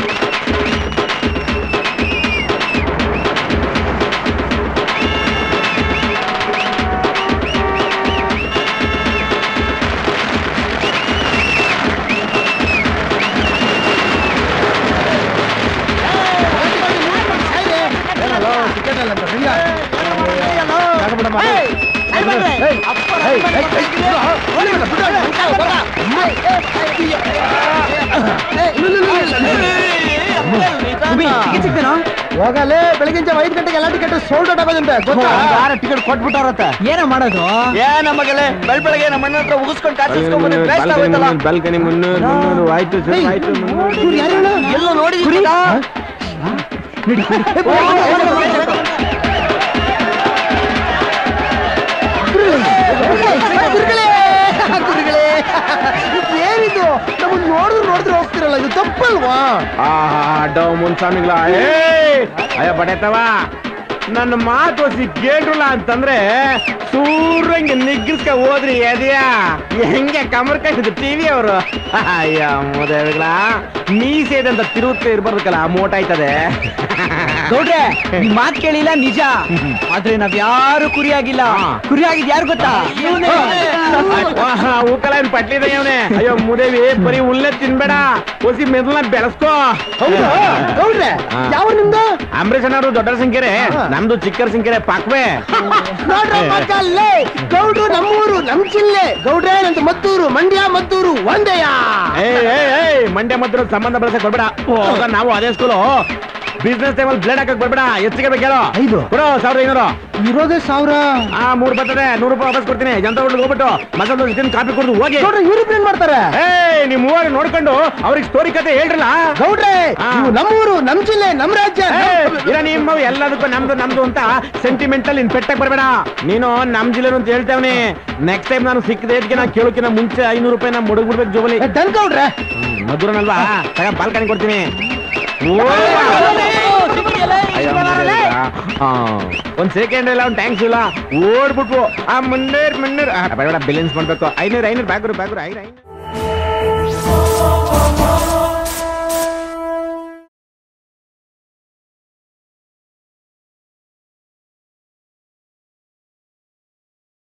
ಹೋಗಲೇ ಬೆಳಗಿನ ಜಾವ ಐದು ಗಂಟೆಗೆ ಎಲ್ಲ ಟಿಕೆಟ್ ಸೋಲ್ಡ್ ಔಟ್ ಆಗೋದಂತೆ ಗೊತ್ತಾ ಟಿಕೆಟ್ ಕೊಟ್ಬಿಟ್ಟಾರತ್ತೆ ಏನೋ ಮಾಡೋದು ಏ ನಮಗಲೇ ಬೆಳ್ ಬೆಳಗ್ಗೆ ನಮ್ಮ ಅಣ್ಣ ಹತ್ರ ಉಗಿಸ್ಕೊಂಡು ಕಾಸಿಸ್ಕೊಂಡ್ಬಂದ್ರೆ ಬೇಸ್ಟ್ ಆಗೋಯ್ತಲ್ಲ ಬಾಲ್ಕನಿ ಮುನ್ನೂರು ಮುನ್ನೂರು ಆಯ್ತು ಸರ್ ಆಯ್ತು ಮುನ್ನೂರು ಎಲ್ಲೋ ನೋಡಿದೀವಿ ಏನಿದು ನಮ್ಮನ್ನ ನೋಡಿದ್ರು ನೋಡಿದ್ರೆ ಹೋಗ್ತಿರಲ್ಲ ಇದು ತಪ್ಪಲ್ವಾ ಆಹಾ ಡವ್ ಮುನ್ಸ್ವಾಮಿಗಳ ಏ ಅಯ್ಯ ಬಡೇತವ ನನ್ನ ಮಾತು ಹೊಸಿ ಕೇಳ್ರಲ್ಲ ಅಂತಂದ್ರೆ ಸೂರ್ಯಂಗೆ ನಿಗ್ಗಿಸ್ಕ ಹೋದ್ರಿ ಎದೆಯಾ ಹೆಂಗೆ ಕಮರ್ ಕಟ್ಟಿದ್ರು ಟಿವಿ ಅವರು ಅಯ್ಯ ಮೋದೇವಿಗಳ ಮೀಸೆದಂತ ತಿರುಗುತ್ತೆ ಇರ್ಬಾರ್ದಕ್ಕಲ್ಲ ಮೋಟ ಆಯ್ತದೆ ನೋಡ್ರೆ ನಿಮ್ ಮಾತ್ ಕೇಳಿಲ್ಲ ನಿಜ ಆದ್ರೆ ನಾವ್ ಯಾರು ಕುರಿ ಆಗಿಲ್ಲ ಹಾ. ಕುರಿ ಆಗಿದ್ ಯಾರು ಗೊತ್ತಾ ಇವ್ನೇ. ಹೂಕಲ ಏನ್ ಪಟ್ಲಿದ ಅವನೇ ಅಯ್ಯೋ ಮುದೇವಿ ಬರೀ ಹುಲ್ಲೆ ತಿನ್ಬೇಡ ಹೊಸಿ ಮೆದುಳನ್ನ ಬೆಳೆಸ್ಕೋ ಹೌದಾ ಗೌಡ್ರೆ ಹಾ. ಯಾವ ನಿಮ್ದು ಅಂಬರೀಷ್ ಅನ್ನೋರು ದೊಡ್ಡ ಸಂಖ್ಯೆ ಹಾ. ನಮ್ದು ಚಿಕ್ಕರ ಸಂಖ್ಯೆ ಪಾಕ್ವೆ ನೋಡ್ರ ಮಕ್ಕಲ್ಲೇ ಗೌಡ್ರು ನಮ್ಮೂರು ನಮ್ ಜಿಲ್ಲೆ ಗೌಡ್ರೆ ನಂದು ಮದ್ದೂರು ಮಂಡ್ಯ ಮದ್ದೂರು ಒಂದೇಯ ಏಯ್ ಏಯ್ ಏಯ್ ಮಂಡ್ಯ ಮಧ್ಯ ಸಂಬಂಧ ಬೆಳೆಸಕ್ ಬರ್ಬೇಡ ಹೋಗ ನಾವು ಅದೇ ಸ್ಕೂಲು ಬಿಸ್ನೆಸ್ ಟೈಮಲ್ಲಿ ಬ್ಲೇಡ್ ಹಾಕಕ್ ಬರ್ಬೇಡ ಹೆಚ್ಚಿಗೆ ಬೇಕು ಹೇಳೋ ಐದು. ಕೊಡು ಸಾವಿರದ ಐನೂರು ಇರೋದೇ ಸಾವಿರ ಆ ಮೂರ್ ಬರ್ತದೆ ನೂರು ರೂಪಾಯಿ ವಾಪಸ್ ಕೊಡ್ತೀನಿ ಜನತಾ ಹೋಟ್ಲಿಗೆ ಹೋಗ್ಬಿಟ್ಟು ಮಸಾಲ ದೋಸೆ ತಿಂದು ಕಾಫಿ ಕುಡಿದು ಹೋಗಿ ನೋಡ್ರಿ ಇವ್ರಿಬ್ರು ಏನ್ ಮಾಡ್ತಾರೆ ಏಯ್ ನಿಮ್ ಮೂವರು ನೋಡ್ಕೊಂಡು ಅವ್ರಿಗೆ ಸ್ಟೋರಿ ಕತೆ ಹೇಳ್ರಲ್ಲ ಗೌಡ್ರೆ ಹಾ. ಇವು ನಮ್ಮೂರು ನಮ್ ಜಿಲ್ಲೆ ನಮ್ ರಾಜ್ಯ ಏಯ್, ಇಲ್ಲ ನಿಮ್ಮ ಎಲ್ಲದಕ್ಕೂ ನಮ್ದು ನಮ್ದು ಅಂತ ಸೆಂಟಿಮೆಂಟಲ್ ಇನ್ ಪೆಟ್ಟಕ್ ಬರ್ಬೇಡ ನೀನು ನಮ್ ಜಿಲ್ಲೆ ಅಂತ ಹೇಳ್ತೇವನಿ ನೆಕ್ಸ್ಟ್ ಟೈಮ್ ನಾನು ಸಿಕ್ಕದೇದ್ಗೆ ನಾ ಕೇಳೋಕಿನ ಮುಂಚೆ ಐನೂರು ರೂಪಾಯಿ ನಾ ಮುಡುಗ್ಬಿಡ್ಬೇಕು ಜೋಬಲಿ ಡನ್ ಗೌಡ್ರೆ ಮಧುರನಲ್ವಾ ತಗ ಬಾಲ್ಕನಿ ಕೊಡ್ತೀನಿ ಅಯ್ಯೋ, ಆ, ಒಂದ್ ಸೆಕೆಂಡ್ ಇಲ್ಲ ಒಂದ್ ಟ್ಯಾಂಕ್ಸ್ ಇಲ್ಲ ಓಡ್ಬಿಟ್ವು ಆ ಮುನ್ನೂರ್ ಮುನ್ನೂರ್ ಆ, ಬೇಡ ಬೇಡ ಬ್ಯಾಲೆನ್ಸ್ ಮಾಡ್ಬೇಕು ಐನೂರು ಐನೂರು ಬ್ಯಾಗ್ರು ಬ್ಯಾಗ್ರು ಐನೂರು ಐನೂರು